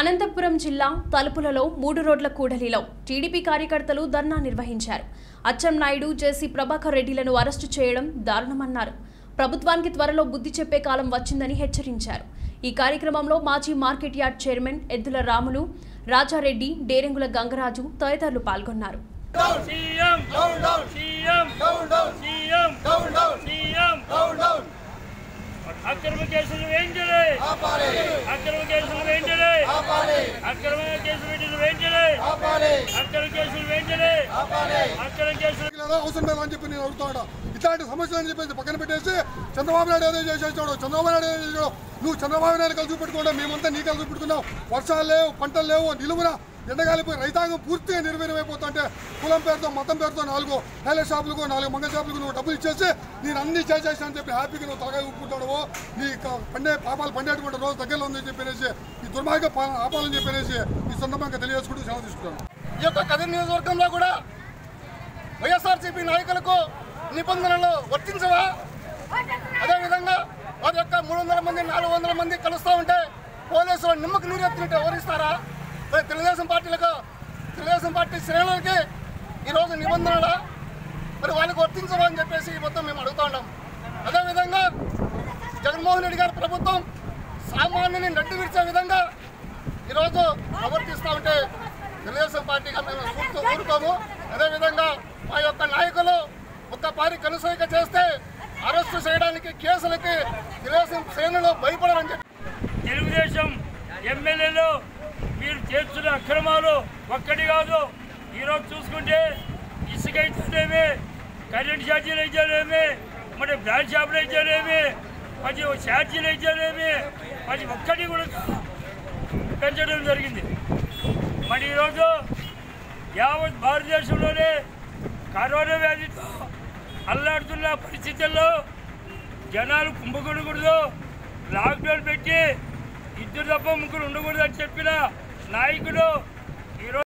అనంతపురం జిల్లా తలుపులలో మూడు రోడ్ల కూడలిలో టీడీపీ కార్యకర్తలు ధర్నా నిర్వహించారు అచ్చెం నాయుడు జేసీ ప్రభాకర్ రెడ్డిలను అరెస్టు చేయడం దారుణమన్నారు ప్రభుత్వానికి త్వరలో బుద్ధి చెప్పే కాలం వచ్చిందని హెచ్చరించారు ఈ కార్యక్రమంలో మాజీ మార్కెట్ యార్డ్ చైర్మన్ ఎద్దుల రాములు రాజారెడ్డి డేరెంగుల గంగరాజు తదితరులు పాల్గొన్నారు సీఎం సీఎం సీఎం సీఎం అక్రమ కేసులు వేయించలే అక్రమ కేసులు వేయించలే అక్రమ కేసులు వేయించలు వేయించలే అక్రమ కేసులు వేయించలే అక్రమ కేసులు లేదా అవసరం లేదా అని చెప్పి నేను అడుగుతాడు ఇట్లాంటి సమస్యలు అని చెప్పేసి పక్కన పెట్టేసి చంద్రబాబు నాయుడు ఏదో చేసేసాడు చంద్రబాబు నాయుడు ఏదో చేసాడు నువ్వు చంద్రబాబు నాయుడు కలిసి పెట్టుకోవడం మేమంతా నీ కలిసి పెట్టుకున్నావు వర్షాలు లేవు పంటలు లేవు నిలువున ఎండగాలిపోయి రైతాంగం పూర్తిగా నిర్వీర్యమైపోతుంటే కులం పేరుతో మతం పేరుతో నాలుగు హైలైట్ షాపులకు నాలుగు మంగళ షాపులకు నువ్వు డబ్బులు ఇచ్చేసి నేను అన్ని చేసేసాను అని చెప్పి హ్యాపీగా నువ్వు తలగా ఊపుకుంటాడు నీ క- పండే పాపాలు పండేటువంటి రోజు దగ్గరలో ఉందని చెప్పేసి ఈ దుర్మార్గ పాలన ఆపాలని చెప్పేసి ఈ సందర్భంగా తెలియజేసుకుంటూ సెలవు తీసుకుంటాను ఈ యొక్క కదిరి నియోజకవర్గంలో కూడా వైఎస్ఆర్సీపీ నాయకులకు నిబంధనలు వర్తించవా అదేవిధంగా వారి యొక్క మూడు వందల మంది నాలుగు వందల మంది కలుస్తూ ఉంటే పోలీసులు నిమ్మకు నీరెత్తినట్టు ఎవరిస్తారా మరి తెలుగుదేశం పార్టీలకు తెలుగుదేశం పార్టీ శ్రేణులకి ఈరోజు నిబంధనలు మరి వాళ్ళకి వర్తించవా అని చెప్పేసి మొత్తం మేము అడుగుతా ఉన్నాం అదేవిధంగా జగన్మోహన్ రెడ్డి గారి ప్రభుత్వం సామాన్యుని నడ్డు విడిచే విధంగా ఈరోజు ప్రవర్తిస్తూ ఉంటే తెలుగుదేశం పార్టీగా మేము ఊరుకో ఊరుకోము అదేవిధంగా మా యొక్క నాయకులు ఒక్కపారి కనుసైక చేస్తే అరెస్టు చేయడానికి కేసులకి తెలుగుదేశం శ్రేణులు భయపడరని చెప్పి తెలుగుదేశం ఎమ్మెల్యేలు మీరు చేస్తున్న అక్రమాలు ఒక్కటి కాదు ఈరోజు చూసుకుంటే ఇసుక అయితేనేమి కరెంట్ ఛార్జీలు అయితేనేమి మరి బ్రాండ్ షాపులు అయితేనేమి పది ఛార్జీలు అయితేనేమి పది ఒక్కటి కూడా పెంచడం జరిగింది మరి ఈరోజు యావత్ భారతదేశంలోనే కరోనా వ్యాధితో అల్లాడుతున్న పరిస్థితుల్లో జనాలు కుంభకూడకూడదు లాక్డౌన్ పెట్టి ఇద్దరు తప్ప ముగ్గురు ఉండకూడదు అని చెప్పిన నాయకుడు